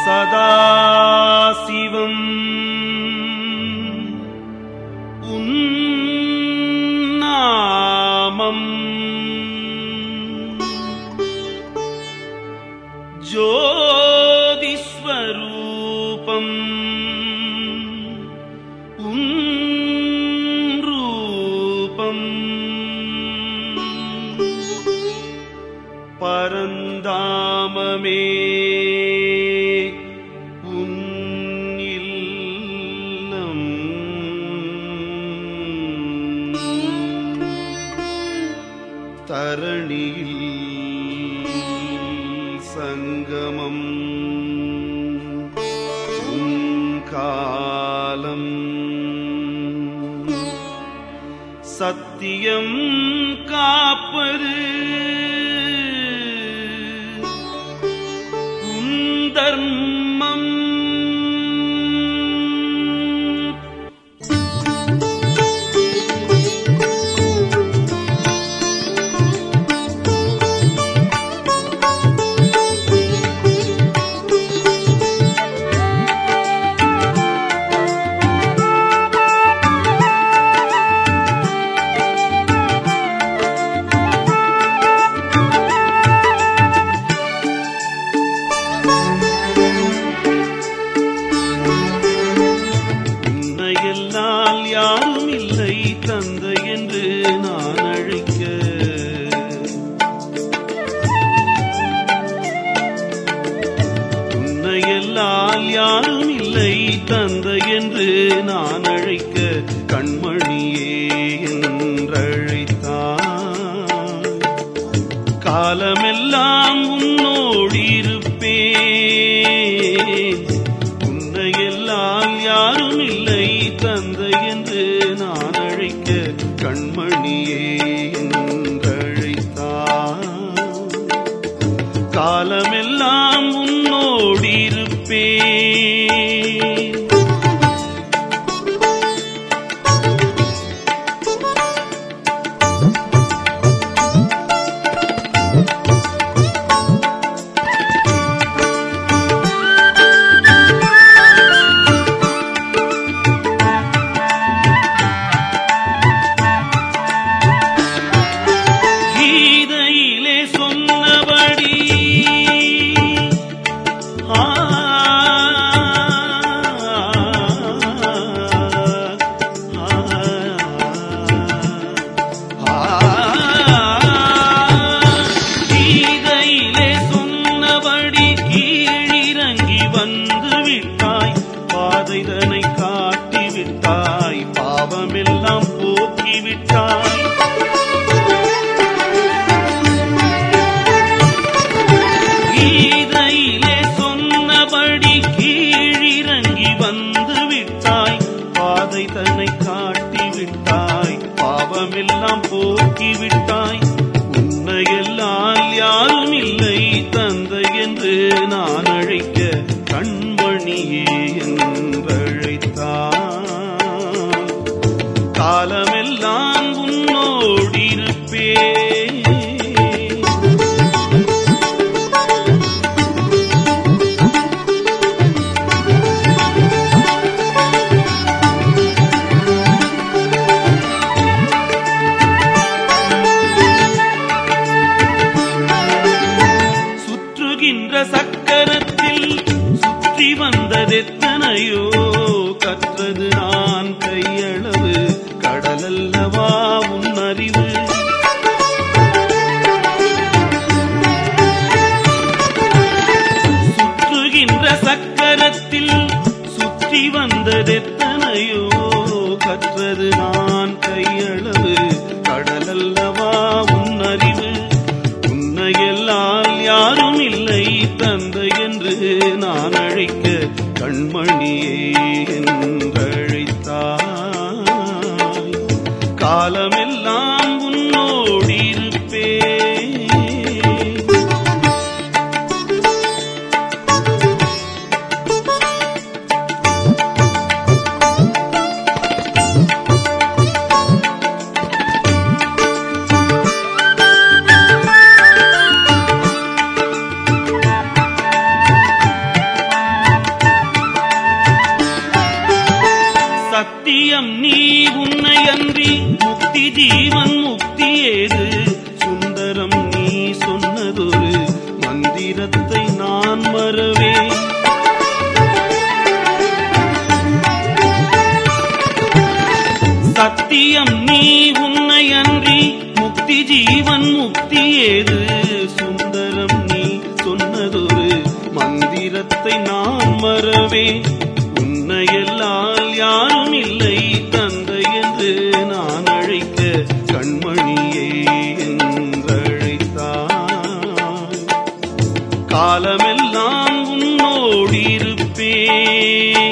சதாசிவம் உன்னாமம் ஜோதிஸ்வரூபம் உன்ரூபம் பரந்தாமமே உன் இல்லம் தரணியில் சங்கமம் உன் காலம் சத்தியம் காப்பது உன் தர்மம் உன்னையெல்லாம் யாரும் இல்லை தந்தை என்று நான் அழைக்க உன்னையெல்லாம் யாரும் இல்லை தந்தை என்று நான் அழைக்க கண்மணியே என்றழைத்தான் காலமெல்லாம் உன்னோடி இருப்பேன் உன்னையெல்லாம் யாரும் இல்லை தந்தை என்று நான் அழைக்க கண்மணியே என்றழைத்தான் காலமெல்லாம் உன்னோடி இருப்பேன் கீதையிலே சொன்னபடி ஆ, ஆ, கீதையிலே சொன்னபடி கீழிறங்கி வந்து விட்டாய் பாதைதனை காட்டி விட்டாய் பாவமெல்லாம் போக்கி விட்டாய் கீதையிலே சொன்னபடி கீழிறங்கி வந்து விட்டாய் பாதை தன்னை காட்டி விட்டாய் பாவமெல்லாம் போக்கி விட்டாய் உன்னையெல்லாம் யாரும் இல்லை தந்தை என்று நான் அழைக்க கண்மணியே என்றழைத்தான் காலமெல்லாம் உன்னோடி இருப்பேன் சுற்றுகின்ற சக்கரத்தில் சுற்றி வந்ததெத்தனையோ கற்றது நான் கையளவு கடலல்லவா உன் அறிவு சுற்றுகின்ற சக்கரத்தில் சுற்றி வந்ததெத்தனையோ கற்றது நான் கையளவு கடலல்லவா உன் அறிவு உன்னையெல்லாம் யாரும் இல்லை தந்தை என்று நான் அழைக்க கண்மணியே என்றழைத்தாய் காலமெல்லாம் உன்னோடி இருப்பேன் சத்தியம் நீ உன்னை அன்றி முக்தி ஜீவன் முக்தி ஏது சுந்தரம் நீ சொன்னதொரு மந்திரத்தை நான் மறவே சத்தியம் நீ உன்னை அன்றி முக்தி ஜீவன் முக்தி ஏது சுந்தரம் நீ சொன்னதொரு மந்திரத்தை நான் மறவே உன்னையெல்லால் யாரும் இல்லை தந்தை என்று நான் அழைக்க கண்மணியே என்றழைத்தாய் காலமெல்லாம் உன்னோடிருப்பேன்